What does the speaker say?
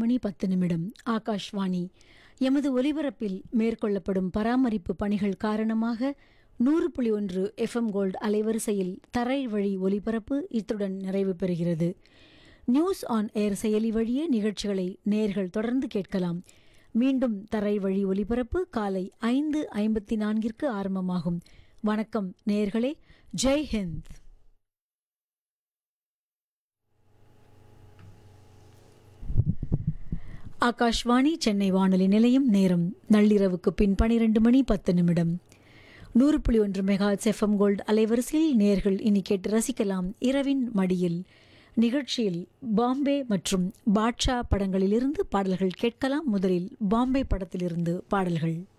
மணி பத்து நிமிடம் ஆகாஷ்வாணி எமது ஒலிபரப்பில் மேற்கொள்ளப்படும் பராமரிப்பு பணிகள் காரணமாக நூறு புள்ளி ஒன்று எஃப்எம் கோல்டு அலைவரிசையில் தரை வழி ஒலிபரப்பு இத்துடன் நிறைவு பெறுகிறது நியூஸ் ஆன் ஏர் செயலி வழியே நிகழ்ச்சிகளை நேர்கள் தொடர்ந்து கேட்கலாம் மீண்டும் தரை வழி ஒலிபரப்பு காலை ஐந்து ஐம்பத்தி நான்கிற்கு ஆரம்பமாகும் வணக்கம் நேர்களே ஜெய் ஹிந்த் ஆகாஷ்வாணி சென்னை வானொலி நிலையம் நேரம் நள்ளிரவுக்கு பின் பனிரெண்டு மணி பத்து நிமிடம் நூறு புள்ளி ஒன்று மெகா எஃப்எம் கோல்டு அலைவரிசையில் நேர்கள் இனி கேட்டு ரசிக்கலாம் இரவின் மடியில் நிகழ்ச்சியில் பாம்பே மற்றும் பாட்ஷா படங்களிலிருந்து பாடல்கள் கேட்கலாம் முதலில் பாம்பே படத்திலிருந்து பாடல்கள்